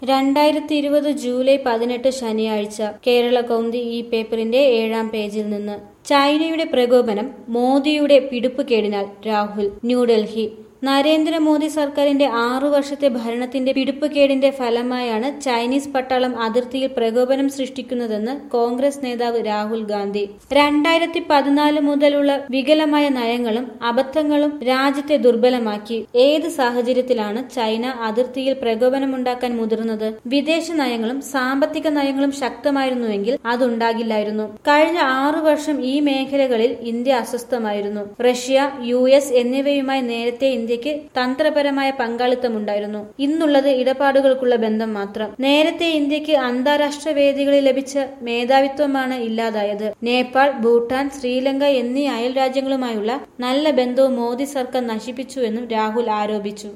രണ്ടായിരത്തി ഇരുപത് ജൂലൈ പതിനെട്ട് ശനിയാഴ്ച കേരള കൗമുദി ഈ പേപ്പറിന്റെ ഏഴാം പേജിൽ നിന്ന് ചൈനയുടെ പ്രകോപനം മോദിയുടെ പിടിപ്പുകേടിനാൽ രാഹുൽ ന്യൂഡൽഹി നരേന്ദ്രമോദി സർക്കാരിന്റെ ആറു വർഷത്തെ ഭരണത്തിന്റെ പിടിപ്പുകേടിന്റെ ഫലമായാണ് ചൈനീസ് പട്ടാളം അതിർത്തിയിൽ പ്രകോപനം സൃഷ്ടിക്കുന്നതെന്ന് കോൺഗ്രസ് നേതാവ് രാഹുൽ ഗാന്ധി രണ്ടായിരത്തി പതിനാല് മുതലുള്ള വികലമായ നയങ്ങളും അബദ്ധങ്ങളും രാജ്യത്തെ ദുർബലമാക്കി ഏത് സാഹചര്യത്തിലാണ് ചൈന അതിർത്തിയിൽ പ്രകോപനമുണ്ടാക്കാൻ മുതിർന്നത് വിദേശ നയങ്ങളും സാമ്പത്തിക നയങ്ങളും ശക്തമായിരുന്നുവെങ്കിൽ അതുണ്ടാകില്ലായിരുന്നു കഴിഞ്ഞ ആറു വർഷം ഈ മേഖലകളിൽ ഇന്ത്യ അസ്വസ്ഥമായിരുന്നു റഷ്യ യു എസ് എന്നിവയുമായി നേരത്തെ ഇന്ത്യക്ക് തന്ത്രപരമായ പങ്കാളിത്തമുണ്ടായിരുന്നു ഇന്നുള്ളത് ഇടപാടുകൾക്കുള്ള ബന്ധം മാത്രം നേരത്തെ ഇന്ത്യക്ക് അന്താരാഷ്ട്ര വേദികളിൽ ലഭിച്ച മേധാവിത്വമാണ് ഇല്ലാതായത് നേപ്പാൾ ഭൂട്ടാൻ ശ്രീലങ്ക എന്നീ അയൽ രാജ്യങ്ങളുമായുള്ള നല്ല ബന്ധവും മോദി സർക്കാർ നശിപ്പിച്ചുവെന്നും രാഹുൽ ആരോപിച്ചു